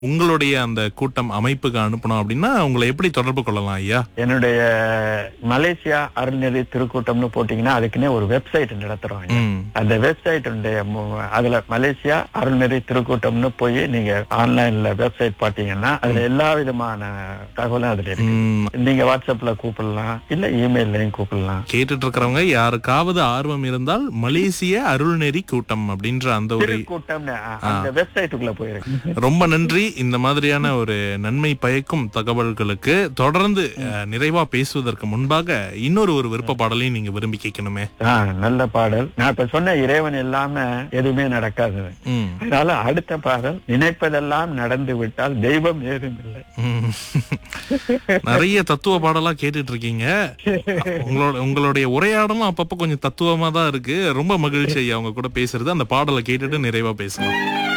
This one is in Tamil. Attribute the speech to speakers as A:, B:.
A: உங்களுடைய அந்த கூட்டம் அமைப்புக்கு அனுப்பணும் அப்படின்னா உங்களை எப்படி தொடர்பு கொள்ளலாம் ஐயா
B: என்னுடைய மலேசியா அருள்நெறி திருக்கூட்டம்னு போட்டீங்கன்னா அதுக்குன்னே ஒரு வெப்சைட் நடத்துறோம் ஐயா.
A: ம்
B: அந்த வெப்சைட் அதுல மலேசியா அருள்நெறி திருக்கூட்டம்னு போய் நீங்க ஆன்லைன்ல வெப்சைட் பாத்தீங்கன்னா அதுல எல்லா விதமான தகவலும் அதுல இருக்கு
A: ம்,
B: நீங்க வாட்ஸ்அப்ல கூப்பிடலாம் இல்ல இமெயில்லையும் கூப்பிடலாம்
A: கேட்டுட்டு இருக்கிறவங்க யாருக்காவது ஆர்வம் இருந்தால் மலேசிய அருள்நெறி கூட்டம் அப்படின்ற அந்த ஒரு
B: திருக்கூட்டம்னு அ- அந்த வெப்சைட்டுக்குள்ள போயிருக்கு
A: ரொம்ப நன்றி இந்த மாதிரியான ஒரு நன்மை பயக்கும் தகவல்களுக்கு தொடர்ந்து அஹ், நிறைவா பேசுவதற்கு முன்பாக இன்னொரு ஒரு விருப்ப பாடலையும் நீங்க விரும்பி கேட்கணுமே
B: ஆ, நல்ல பாடல் நான் இப்ப சொன்ன இறைவன் இல்லாம எதுவுமே நடக்காது
A: ம்
B: அதனால அடுத்த பாடல் நினைப்பதெல்லாம் நடந்து விட்டால் தெய்வம் ஏதும் இல்லை
A: ம். நிறைய தத்துவ பாடலா கேட்டுட்டு இருக்கீங்க உங்களோட உங்களுடைய உரையாடலும் அப்பப்ப கொஞ்சம் தத்துவமா தான் இருக்கு ரொம்ப மகிழ்ச்சி ஐயா அவங்க கூட பேசுறது அந்த பாடலை கேட்டுட்டு நிறைவா பேசலாம்